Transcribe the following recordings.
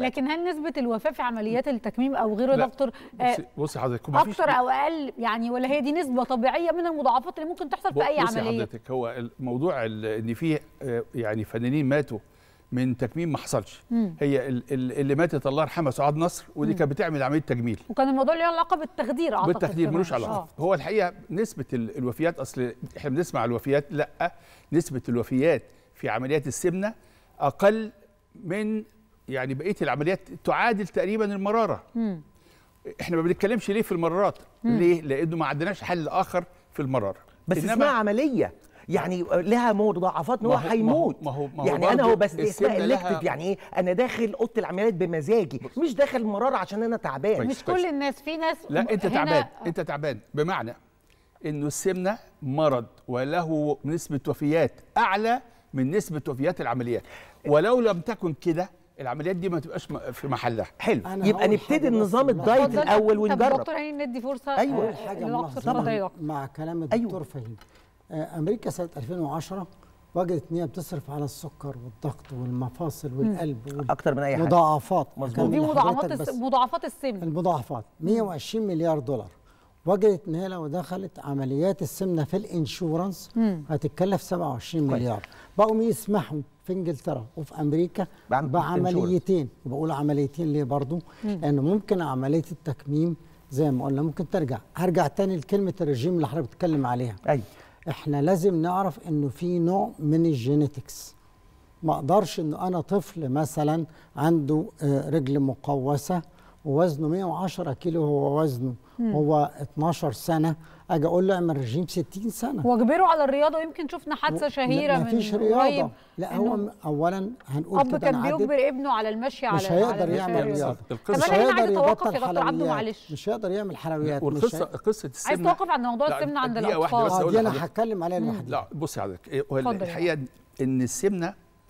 لكن هل نسبه الوفاه في عمليات التكميم او غيره يا لا. دكتور آه، بصي بصي حضرتك ما فيش اكتر او اقل يعني ولا هي دي نسبه طبيعيه من المضاعفات اللي ممكن تحصل في اي بصي عمليه حضرتك هو الموضوع ال- ان في آه، يعني فنانين ماتوا من تكميم ما حصلش هي ال- ال- اللي ماتت الله يرحمها سعاد نصر ودي كانت بتعمل عمليه تجميل وكان الموضوع له علاقه بالتخدير اعتقد بالتخدير كمان. ملوش علاقه آه. هو الحقيقه نسبه ال- الوفيات اصل احنا بنسمع الوفيات لا نسبه الوفيات في عمليات السمنه اقل من يعني بقيه العمليات تعادل تقريبا المراره احنا ما بنتكلمش ليه في المرارات ليه لانه ما عندناش حل اخر في المراره بس إنما- اسمها عمليه يعني لها مضاعفات ان هو ما هو- هيموت ما هو- ما هو يعني انا برضه هو بس دي اسمها السمنة لها- الكتف يعني ايه انا داخل اوضه العمليات بمزاجي مش داخل مراره عشان انا تعبان كويس. مش كل الناس في ناس لا انت هنا- تعبان انت تعبان بمعنى انه السمنه مرض وله نسبه وفيات اعلى من نسبه وفيات العمليات ولو لم تكن كده العمليات دي ما تبقاش م- في محلها حلو أنا يبقى هقول نبتدي حاجة النظام بس الدايت اتفضل. الاول طب ونجرب دكتور هاني ندي فرصه أيوة. آه، أول حاجة للدكتور ملاحظة اتفضل يا مع, دكتور مع كلام أيوة. الدكتور فهيم آه، أمريكا سنة 2010 وجدت إن هي بتصرف على السكر والضغط والمفاصل والقلب اكتر من اي حاجه والمضاعفات مظبوط. أكمل دي لحضرتك مضاعفات بس. الس- مضاعفات السمن المضاعفات 120 مليار دولار وجدت ان هي لو دخلت عمليات السمنه في الانشورنس هتتكلف 27 مليار بقوا يسمحوا في انجلترا وفي امريكا بعم- بعمليتين وبقول عمليتين ليه برضو لان ممكن عمليه التكميم زي ما قلنا ممكن ترجع هرجع تاني لكلمه الرجيم اللي حضرتك بتتكلم عليها ايوه احنا لازم نعرف انه في نوع من الجينيتكس ما اقدرش انه انا طفل مثلا عنده آه، رجل مقوسه ووزنه 110 كيلو هو وزنه هو 12 سنه اجي اقول له اعمل رجيم 60 سنه واجبروا على الرياضه ويمكن شفنا حادثه شهيره ما من فيش قريب رياضه لا هو إنه م- اولا هنقول اب كده كان نعدل. بيجبر ابنه على المشي على مش على هيقدر المشي يعمل الرياضي. رياضه القصة- طب مش انا هنا هيقدر عايزه اتوقف يبطل يا دكتور عبده حلويات معلش مش هيقدر يعمل حلويات مش والقصه هي... قصه السمنه عايز توقف عن موضوع لا، السمنه عند دقيقة واحدة الاطفال بس اه أقول دي لحضرتك. انا هتكلم عليها لوحدها لا بصي حضرتك إيه، هو اتفضل يا الحقيقه ان السمنه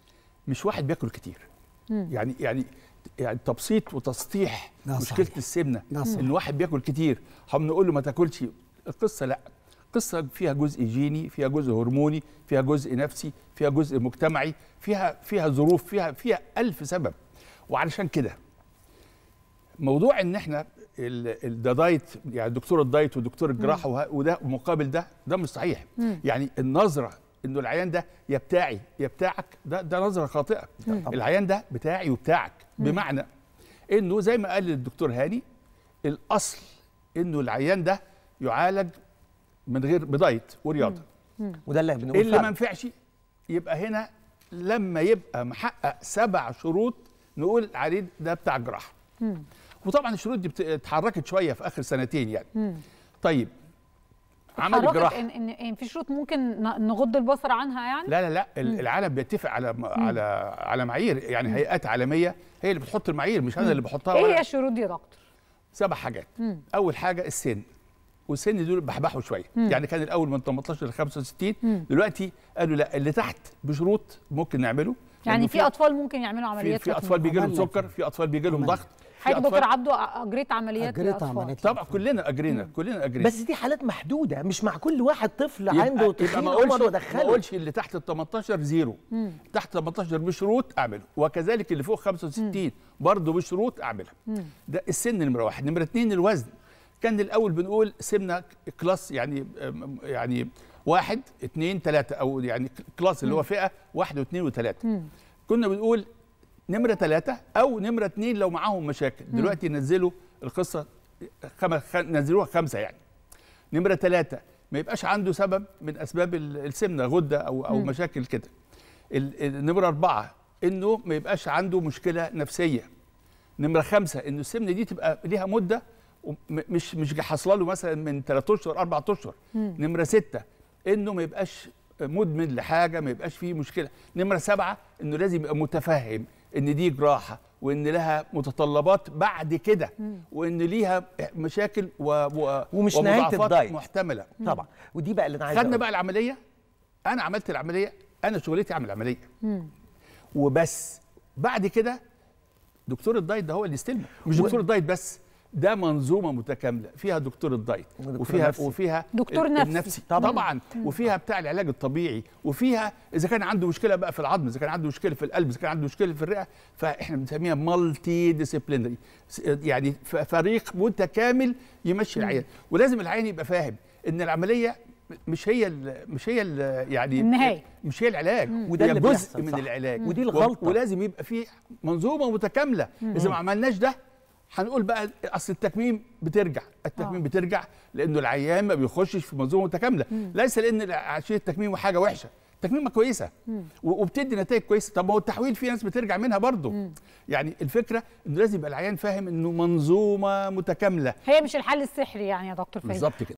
مش واحد بياكل كتير يعني يعني يعني تبسيط وتسطيح ده مشكله صحيح. السمنه ده صحيح. ان واحد بياكل كتير هم نقول له ما تاكلش القصه لا قصه فيها جزء جيني فيها جزء هرموني فيها جزء نفسي فيها جزء مجتمعي فيها فيها ظروف فيها فيها ألف سبب وعلشان كده موضوع ان احنا ال- ال- ده دايت يعني دكتور الدايت ودكتور الجراحه وه- وده مقابل ده ده مش صحيح يعني النظره انه العيان ده يا بتاعي يا بتاعك ده ده نظره خاطئه العيان ده بتاعي وبتاعك بمعنى انه زي ما قال الدكتور هاني الاصل انه العيان ده يعالج من غير بدايت ورياضه وده اللي بنقول اللي ما فعلا. ينفعش يبقى هنا لما يبقى محقق سبع شروط نقول عليه ده بتاع جراحه وطبعا الشروط دي بت- اتحركت شويه في اخر سنتين يعني طيب عمل حركت الجراحه ان ان ان في شروط ممكن ن- نغض البصر عنها يعني لا لا لا ال- العالم بيتفق على م- على على معايير يعني هيئات عالميه هي اللي بتحط المعايير مش انا اللي بحطها ايه ولا هي الشروط دي يا دكتور سبع حاجات اول حاجه السن والسن دول بحبحوا شويه يعني كان الاول من 18 ل 65 دلوقتي قالوا لا اللي تحت بشروط ممكن نعمله يعني لأنه في اطفال ممكن يعملوا في, عمليات في تكميم. اطفال بيجي لهم عملنا. سكر في اطفال بيجي لهم عملنا. ضغط في حضرتك دكتور أطفال- عبده اجريت عمليات أجريت للاطفال عمليات. طبعا كلنا اجرينا كلنا اجرينا بس دي حالات محدوده مش مع كل واحد طفل يبقى- عنده يبقى تخين ما عمر اقولش ما وادخله اقولش اللي تحت ال 18 زيرو تحت 18 بشروط اعمله وكذلك اللي فوق 65 برضه بشروط اعملها ده السن نمره واحد نمره اثنين الوزن كان الاول بنقول سمنه كلاس يعني يعني واحد اثنين ثلاثه او يعني كلاس اللي هو فئه واحد واثنين وثلاثه كنا بنقول نمره ثلاثه او نمره اثنين لو معاهم مشاكل دلوقتي نزلوا القصه خم... خ... نزلوها خمسه يعني نمرة ثلاثة ما يبقاش عنده سبب من أسباب ال- السمنة غدة أو أو مشاكل كده. ال- ال- نمرة أربعة إنه ما يبقاش عنده مشكلة نفسية. نمرة خمسة إنه السمنة دي تبقى ليها مدة وم- مش مش حاصلة له مثلا من ثلاث أشهر أربع أشهر. نمرة ستة إنه ما يبقاش مدمن لحاجة ما يبقاش فيه مشكلة. نمرة سبعة إنه لازم يبقى متفهم إن دي جراحة وإن لها متطلبات بعد كده وإن ليها مشاكل و... و... ومش نهاية ومضاعفات الدايت. محتمله طبعا ودي بقى اللي انا عايز خدنا أقوله. بقى العمليه انا عملت العمليه انا شغلتي اعمل عمليه وبس بعد كده دكتور الدايت ده هو اللي يستلمه مش و- دكتور الدايت بس ده منظومه متكامله فيها دكتور الدايت ودكتور وفيها نفسي. وفيها دكتور ال- نفسي. النفسي طبعاً. طبعا, طبعا. وفيها بتاع العلاج الطبيعي وفيها اذا كان عنده مشكله بقى في العظم اذا كان عنده مشكله في القلب اذا كان عنده مشكله في الرئه فاحنا بنسميها مالتي ديسيبلينري يعني ف- فريق متكامل يمشي العيان ولازم العيان يبقى فاهم ان العمليه مش هي ال مش هي ال يعني النهاية. مش هي العلاج وده هي اللي جزء بيحصل، من صح. العلاج ودي و- الغلطة. ولازم يبقى في منظومه متكامله اذا ما عملناش ده هنقول بقى اصل التكميم بترجع التكميم آه. بترجع لانه العيان ما بيخشش في منظومه متكامله ليس لان عشان التكميم حاجه وحشه التكميمه كويسه و- وبتدي نتائج كويسه طب ما هو التحويل في ناس بترجع منها برضه يعني الفكره انه لازم يبقى العيان فاهم انه منظومه متكامله هي مش الحل السحري يعني يا دكتور فايز بالظبط كده